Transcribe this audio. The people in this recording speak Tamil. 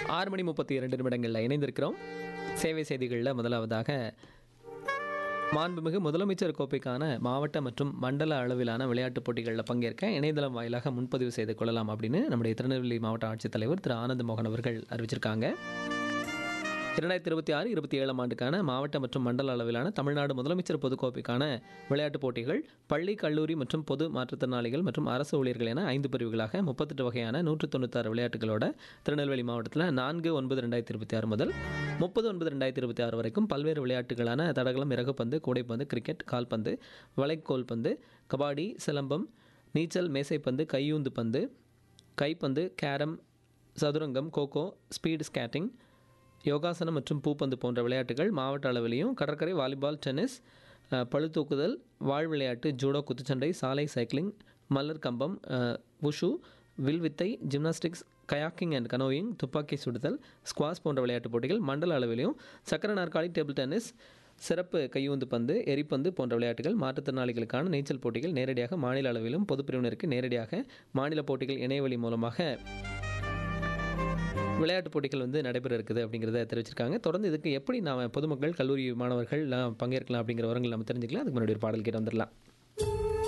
ஆறு மணி முப்பத்தி இரண்டு நிமிடங்களில் இணைந்திருக்கிறோம் சேவை செய்திகளில் முதலாவதாக மாண்புமிகு முதலமைச்சர் கோப்பைக்கான மாவட்ட மற்றும் மண்டல அளவிலான விளையாட்டுப் போட்டிகளில் பங்கேற்க இணையதளம் வாயிலாக முன்பதிவு செய்து கொள்ளலாம் அப்படின்னு நம்முடைய திருநெல்வேலி மாவட்ட ஆட்சித்தலைவர் திரு ஆனந்த் மோகன் அவர்கள் அறிவிச்சிருக்காங்க இரண்டாயிரத்தி இருபத்தி ஆறு இருபத்தி ஏழாம் ஆண்டுக்கான மாவட்ட மற்றும் மண்டல அளவிலான தமிழ்நாடு முதலமைச்சர் பொதுக்கோப்பைக்கான விளையாட்டுப் போட்டிகள் பள்ளி கல்லூரி மற்றும் பொது மாற்றுத்திறனாளிகள் மற்றும் அரசு ஊழியர்கள் என ஐந்து பிரிவுகளாக முப்பத்தெட்டு வகையான நூற்று தொண்ணூத்தாறு விளையாட்டுகளோட திருநெல்வேலி மாவட்டத்தில் நான்கு ஒன்பது ரெண்டாயிரத்தி இருபத்தி ஆறு முதல் முப்பது ஒன்பது ரெண்டாயிரத்தி இருபத்தி ஆறு வரைக்கும் பல்வேறு விளையாட்டுகளான தடகளம் இறகுப்பந்து கூடைப்பந்து கிரிக்கெட் கால்பந்து வளைக்கோல் பந்து கபாடி சிலம்பம் நீச்சல் மேசைப்பந்து கையூந்து பந்து கைப்பந்து கேரம் சதுரங்கம் கோகோ ஸ்பீடு ஸ்கேட்டிங் யோகாசனம் மற்றும் பூப்பந்து போன்ற விளையாட்டுகள் மாவட்ட அளவிலையும் கடற்கரை வாலிபால் டென்னிஸ் அஹ், பளுதூக்குதல் வாழ் விளையாட்டு ஜூடோ குத்துச்சண்டை சாலை சைக்கிளிங் மல்லர் கம்பம் அஹ், உஷு வில்வித்தை ஜிம்னாஸ்டிக்ஸ் கயாக்கிங் அண்ட் கனோயிங் துப்பாக்கி சுடுதல் ஸ்குவாஷ் போன்ற விளையாட்டுப் போட்டிகள் மண்டல அளவிலையும் சக்கர நாற்காலி டேபிள் டென்னிஸ் சிறப்பு கையூந்து பந்து எரிப்பந்து போன்ற விளையாட்டுகள் மாற்றுத்திறனாளிகளுக்கான நீச்சல் போட்டிகள் நேரடியாக மாநில அளவிலும் பொதுப்பிரிவினருக்கு நேரடியாக மாநில போட்டிகள் இணையவழி மூலமாக விளையாட்டுப் போட்டிகள் வந்து நடைபெற இருக்குது அப்படிங்கிறத தெரிவிச்சிருக்காங்க தொடர்ந்து இதுக்கு எப்படி நாம பொதுமக்கள் கல்லூரி மாணவர்கள் எல்லாம் பங்கேற்கலாம் அப்படிங்கிற விவரங்கள் நம்ம தெரிஞ்சுக்கலாம் அதுக்கு முன்னாடி ஒரு பாடல் கேட்டு வந்துடலாம்